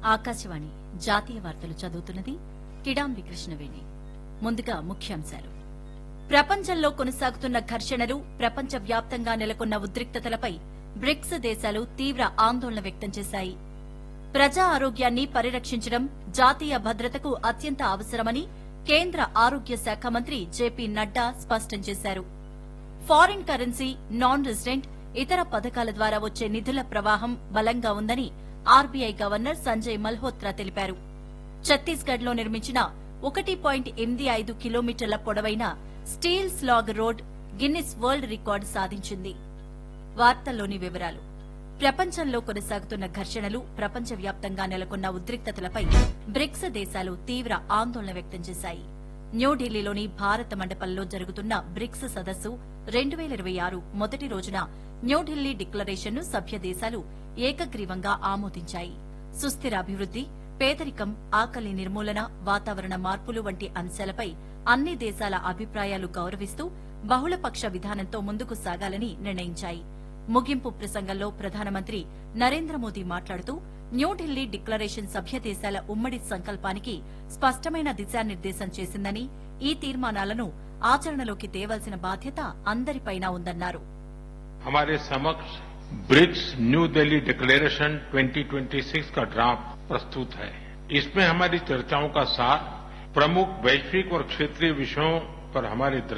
ఆకాశవాణి జాతీయ వార్తలు చదువుతున్నది కిడాంబి కృష్ణవేణి ముందుగా ముఖ్యాంశాలు ప్రపంచంలో కొనసాగుతున్న ఘర్షణలు ప్రపంచ వ్యాప్తంగా నెలకొన్న ఉద్రిక్తతలపై బ్రిక్స్ దేశాలు తీవ్ర ఆందోళన వ్యక్తం చేశాయి ప్రజా ఆరోగ్యాన్ని పరిరక్షించడం జాతీయ భద్రతకు అత్యంత అవసరమని కేంద్ర ఆరోగ్య శాఖ మంత్రి జేపీ నడ్డా స్పష్టం చేశారు ఫారిన్ కరెన్సీ నాన్ రెసిడెంట్ ఇతర పథకాల ద్వారా వచ్చే నిధుల ప్రవాహం బలంగా ఉందని ఆర్బీఐ గవర్నర్ సంజయ్ మల్హోత్రా తెలిపారు ఛత్తీస్గఢ్ లో నిర్మించిన ఒకటి పాయింట్ ఎనిమిది ఐదు కిలోమీటర్ల పొడవైన steel slag road Guinness world record సాధించింది వార్తల్లోని వివరాలు ప్రపంచంలో కొనసాగుతున్న ఘర్షణలు ప్రపంచవ్యాప్తంగా నెలకొన్న ఉద్రిక్తతలపై బ్రిక్స్ దేశాలు తీవ్ర ఆందోళన వ్యక్తం చేశాయి న్యూఢిల్లీలోని భారత మండపంలో జరుగుతున్న బ్రిక్స్ సదస్సు రెండు వేల ఇరవై ఆరు మొదటి రోజున న్యూఢిల్లీ డిక్లరేషన్ను సభ్య దేశాలు ఏకగ్రీవంగా ఆమోదించాయి సుస్థిర అభివృద్ది పేదరికం ఆకలి నిర్మూలన వాతావరణ మార్పులు వంటి అంశాలపై అన్ని దేశాల అభిప్రాయాలు గౌరవిస్తూ బహుళపక్ష విధానంతో ముందుకు సాగాలని నిర్ణయించాయి ముగింపు ప్రసంగంలో ప్రధానమంత్రి నరేంద్ర మోదీ మాట్లాడుతూ న్యూఢిల్లీ డిక్లరేషన్ సభ్య దేశాల ఉమ్మడి సంకల్పానికి స్పష్టమైన దిశానిర్దేశం చేసిందని ఈ తీర్మానాలను ఆచరణలోకి తేవాల్సిన బాధ్యత అందరిపైనా ఉందన్నారు हमारे समक्ष ब्रिक्स न्यू दिल्ली डिक्लेरेशन 2026 का ड्राफ्ट प्रस्तुत है इसमें हमारी चर्चाओं का सार प्रमुख वैश्विक और क्षेत्रीय विषयों पर हमारे